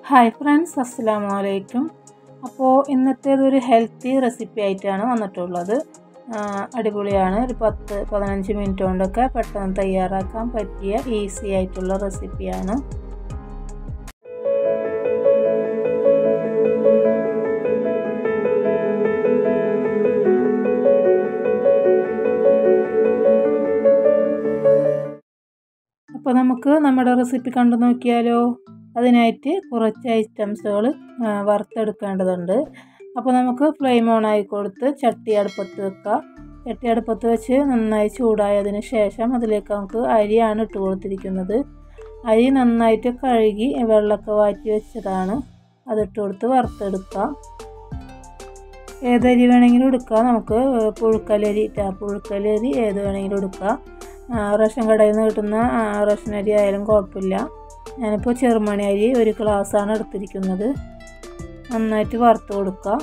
hi friends അസ്സലാമു അലൈക്കും അപ്പോൾ ഇന്നത്തേതൊരു ഹെൽത്തി റെസിപ്പി ആയിട്ടാണ് വന്നിട്ടുള്ളത് ആ, അടിപൊളിയാണ് ഒരു പത്ത് പതിനഞ്ച് മിനിറ്റ് കൊണ്ടൊക്കെ പെട്ടെന്ന് തയ്യാറാക്കാൻ പറ്റിയ ഈസി ആയിട്ടുള്ള റെസിപ്പിയാണ് അപ്പോൾ നമുക്ക് നമ്മുടെ റെസിപ്പി കണ്ടു നോക്കിയാലോ അതിനായിട്ട് കുറച്ച് ഐറ്റംസുകൾ വറുത്തെടുക്കേണ്ടതുണ്ട് അപ്പോൾ നമുക്ക് ഫ്ലെയിം ഓൺ ആയി കൊടുത്ത് ചട്ടി അടുപ്പത്ത് വെക്കുക ചട്ടി അടുപ്പത്ത് വെച്ച് നന്നായി ചൂടായതിന് ശേഷം അതിലേക്ക് നമുക്ക് അരിയാണ് ഇട്ട് കൊടുത്തിരിക്കുന്നത് അരി നന്നായിട്ട് കഴുകി വെള്ളമൊക്കെ വാറ്റി വെച്ചതാണ് അതിട്ട് കൊടുത്ത് വറുത്തെടുക്കാം ഏതരി വേണമെങ്കിലും എടുക്കാം നമുക്ക് പുഴുക്കലരി പുഴുക്കലരി ഏത് വേണമെങ്കിലും എടുക്കാം റേഷൻ കടയിൽ നിന്ന് കിട്ടുന്ന റേഷൻ അരി ആയാലും കുഴപ്പമില്ല ഞാനിപ്പോൾ ചെറുമണി അരി ഒരു ഗ്ലാസ്സാണ് എടുത്തിരിക്കുന്നത് നന്നായിട്ട് വറുത്ത് കൊടുക്കുക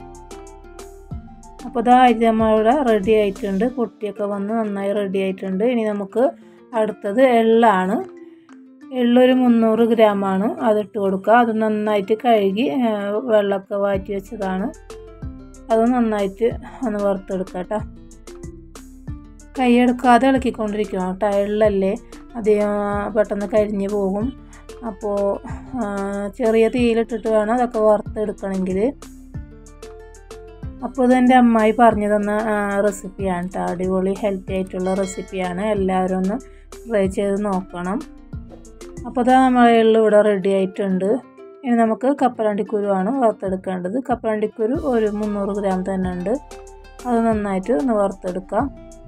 അപ്പോൾ ഇതാ അരി നമ്മളിവിടെ റെഡി ആയിട്ടുണ്ട് പൊട്ടിയൊക്കെ വന്ന് നന്നായി റെഡി ആയിട്ടുണ്ട് ഇനി നമുക്ക് അടുത്തത് എള്ളാണ് എള്ളൊരു മുന്നൂറ് ഗ്രാമാണ് അതിട്ട് കൊടുക്കുക അത് നന്നായിട്ട് കഴുകി വെള്ളമൊക്കെ വാറ്റി വെച്ചതാണ് അത് നന്നായിട്ട് ഒന്ന് വറുത്തെടുക്കുക കേട്ടോ കൈയെടുക്കാതെ ഇളക്കിക്കൊണ്ടിരിക്കണം കേട്ടോ എള്ളല്ലേ അധികം പെട്ടെന്ന് കരിഞ്ഞ് പോകും അപ്പോൾ ചെറിയ തീയിലിട്ടിട്ട് വേണം അതൊക്കെ വറുത്തെടുക്കണമെങ്കിൽ അപ്പോൾ ഇതെൻ്റെ അമ്മായി പറഞ്ഞു തന്ന റെസിപ്പിയാണ് കേട്ടോ അടിപൊളി ഹെൽത്തി ആയിട്ടുള്ള റെസിപ്പിയാണ് എല്ലാവരും ഒന്ന് ട്രൈ ചെയ്ത് നോക്കണം അപ്പോൾ ഇതാ നമ്മളെ എള്ള് ഇവിടെ റെഡി ആയിട്ടുണ്ട് ഇനി നമുക്ക് കപ്പലണ്ടിക്കുരുവാണ് വറുത്തെടുക്കേണ്ടത് കപ്പലണ്ടിക്കുരു ഒരു മുന്നൂറ് ഗ്രാം തന്നെ ഉണ്ട് അത് നന്നായിട്ട് ഒന്ന് വറുത്തെടുക്കാം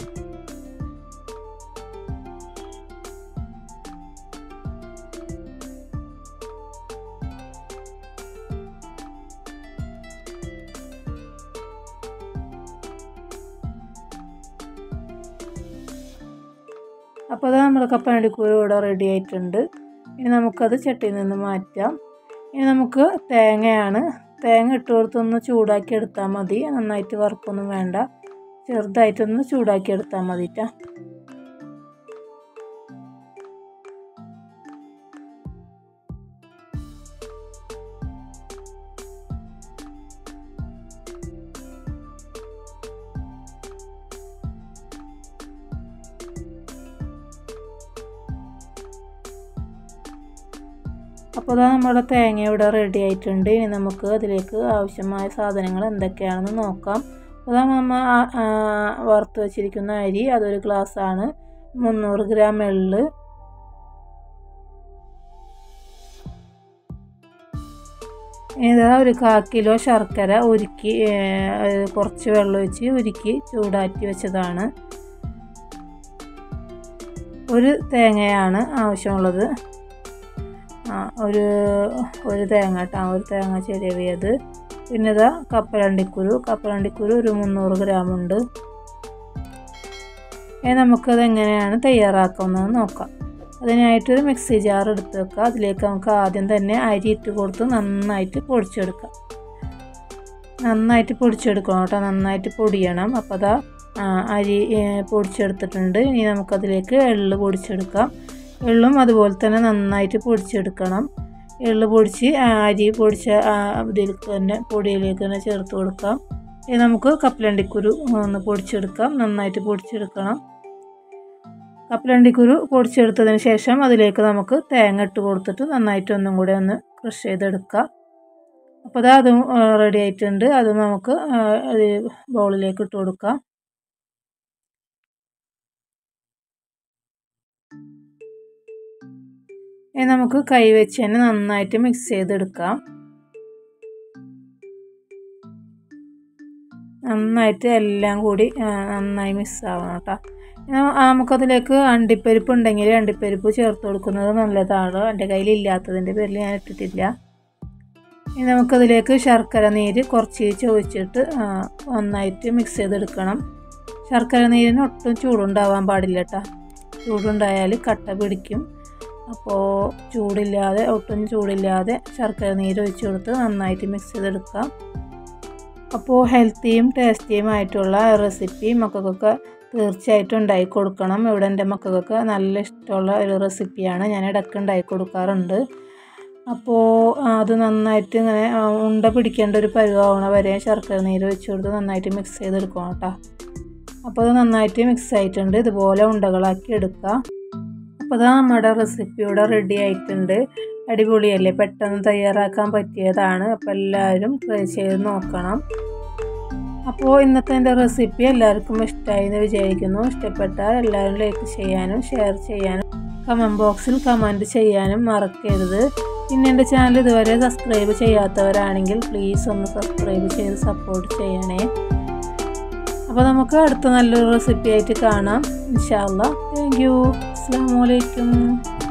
അപ്പോൾ അത് നമ്മുടെ കപ്പനടിക്കൂര ഇവിടെ റെഡി ആയിട്ടുണ്ട് ഇനി നമുക്കത് ചട്ടിയിൽ നിന്ന് മാറ്റാം ഇനി നമുക്ക് തേങ്ങയാണ് തേങ്ങ ഇട്ട് കൊടുത്തൊന്ന് ചൂടാക്കി എടുത്താൽ മതി നന്നായിട്ട് വറുക്കൊന്നും വേണ്ട ചെറുതായിട്ടൊന്ന് ചൂടാക്കി എടുത്താൽ മതിട്ടാ അപ്പോൾ അതാ നമ്മുടെ തേങ്ങ ഇവിടെ റെഡി ആയിട്ടുണ്ട് ഇനി നമുക്ക് അതിലേക്ക് ആവശ്യമായ സാധനങ്ങൾ എന്തൊക്കെയാണെന്ന് നോക്കാം അതാ നമ്മ വറുത്ത് വെച്ചിരിക്കുന്ന അരി അതൊരു ഗ്ലാസ്സാണ് മുന്നൂറ് ഗ്രാം എള്ള് ഇതാ ഒരു കാ കിലോ ശർക്കര ഉരുക്കി കുറച്ച് വെള്ളം ഒഴിച്ച് ഉരുക്കി ചൂടാറ്റി വെച്ചതാണ് ഒരു തേങ്ങയാണ് ആവശ്യമുള്ളത് ഒരു ഒരു തേങ്ങ കേട്ടോ ഒരു തേങ്ങ ചെറിയത് പിന്നെ ഇതാ കപ്പലണ്ടിക്കുരു കപ്പലണ്ടിക്കുരു ഒരു മുന്നൂറ് ഗ്രാം ഉണ്ട് ഇനി നമുക്കത് എങ്ങനെയാണ് തയ്യാറാക്കുന്നത് നോക്കാം അതിനായിട്ടൊരു മിക്സി ജാർ എടുത്ത് വെക്കുക അതിലേക്ക് നമുക്ക് ആദ്യം തന്നെ അരി ഇട്ട് കൊടുത്ത് നന്നായിട്ട് പൊടിച്ചെടുക്കാം നന്നായിട്ട് പൊടിച്ചെടുക്കണം കേട്ടോ നന്നായിട്ട് പൊടിയണം അപ്പോൾ അതാ അരി പൊടിച്ചെടുത്തിട്ടുണ്ട് ഇനി നമുക്കതിലേക്ക് എള്ള് പൊടിച്ചെടുക്കാം എള്ളും അതുപോലെ തന്നെ നന്നായിട്ട് പൊടിച്ചെടുക്കണം എള്ള് പൊടിച്ച് അരി പൊടിച്ച ഇതിലേക്ക് തന്നെ പൊടിയിലേക്ക് തന്നെ ചേർത്ത് കൊടുക്കാം ഇനി നമുക്ക് കപ്പലണ്ടിക്കുരു ഒന്ന് പൊടിച്ചെടുക്കാം നന്നായിട്ട് പൊടിച്ചെടുക്കണം കപ്പലണ്ടിക്കുരു പൊടിച്ചെടുത്തതിന് ശേഷം അതിലേക്ക് നമുക്ക് തേങ്ങ ഇട്ട് കൊടുത്തിട്ട് നന്നായിട്ട് ഒന്നും കൂടെ ഒന്ന് ക്രഷ് ചെയ്തെടുക്കാം അപ്പോൾ അത് അതും റെഡി ആയിട്ടുണ്ട് അതും നമുക്ക് ബൗളിലേക്ക് ഇട്ട് കൊടുക്കാം ഇനി നമുക്ക് കൈ വെച്ച് തന്നെ നന്നായിട്ട് മിക്സ് ചെയ്തെടുക്കാം നന്നായിട്ട് എല്ലാം കൂടി നന്നായി മിക്സ് ആവണം കേട്ടോ നമുക്കതിലേക്ക് അണ്ടിപ്പരിപ്പ് ഉണ്ടെങ്കിൽ അണ്ടിപ്പരിപ്പ് ചേർത്ത് കൊടുക്കുന്നത് നല്ലതാണ് എൻ്റെ കയ്യിൽ ഇല്ലാത്തതിൻ്റെ പേരിൽ ഞാൻ ഇട്ടിട്ടില്ല ഇനി നമുക്കതിലേക്ക് ശർക്കര നീര് കുറച്ച് ചോദിച്ചിട്ട് നന്നായിട്ട് മിക്സ് ചെയ്തെടുക്കണം ശർക്കര നീരിന് ഒട്ടും ചൂടുണ്ടാവാൻ പാടില്ല കേട്ടോ ചൂടുണ്ടായാൽ കട്ട പിടിക്കും അപ്പോൾ ചൂടില്ലാതെ ഒട്ടും ചൂടില്ലാതെ ശർക്കര നീര് ഒഴിച്ച് കൊടുത്ത് നന്നായിട്ട് മിക്സ് ചെയ്തെടുക്കാം അപ്പോൾ ഹെൽത്തിയും ടേസ്റ്റിയും ആയിട്ടുള്ള റെസിപ്പി മക്കൾക്കൊക്കെ തീർച്ചയായിട്ടും ഉണ്ടാക്കി കൊടുക്കണം ഇവിടെ എൻ്റെ മക്കൾക്കൊക്കെ നല്ല ഇഷ്ടമുള്ള ഒരു റെസിപ്പിയാണ് ഞാൻ ഇടയ്ക്ക് ഉണ്ടാക്കി കൊടുക്കാറുണ്ട് അപ്പോൾ അത് നന്നായിട്ട് ഇങ്ങനെ ആ, ഉണ്ട പിടിക്കേണ്ട ഒരു പരുവാവണ വരെ ശർക്കര നീര് ഒഴിച്ച് കൊടുത്ത് നന്നായിട്ട് മിക്സ് ചെയ്തെടുക്കണം കേട്ടോ അപ്പോൾ അത് നന്നായിട്ട് മിക്സ് ആയിട്ടുണ്ട് ഇതുപോലെ ഉണ്ടകളാക്കി എടുക്കുക അപ്പോൾ അത് നമ്മുടെ റെസിപ്പി ഇവിടെ റെഡി ആയിട്ടുണ്ട് അടിപൊളിയല്ലേ പെട്ടെന്ന് തയ്യാറാക്കാൻ പറ്റിയതാണ് അപ്പോൾ എല്ലാവരും ട്രൈ ചെയ്ത് നോക്കണം അപ്പോൾ ഇന്നത്തെ എൻ്റെ റെസിപ്പി എല്ലാവർക്കും ഇഷ്ടമായി എന്ന് വിചാരിക്കുന്നു ഇഷ്ടപ്പെട്ടാൽ എല്ലാവരും ലൈക്ക് ചെയ്യാനും ഷെയർ ചെയ്യാനും കമൻറ്റ് ബോക്സിൽ കമൻറ്റ് ചെയ്യാനും മറക്കരുത് പിന്നെ എൻ്റെ ചാനൽ ഇതുവരെ സബ്സ്ക്രൈബ് ചെയ്യാത്തവരാണെങ്കിൽ പ്ലീസ് ഒന്ന് സബ്സ്ക്രൈബ് ചെയ്ത് സപ്പോർട്ട് ചെയ്യണേ അപ്പോൾ നമുക്ക് അടുത്ത നല്ലൊരു റെസിപ്പി ആയിട്ട് കാണാം ഇൻഷാല്ല താങ്ക് യു അസ്സാം വലൈക്കും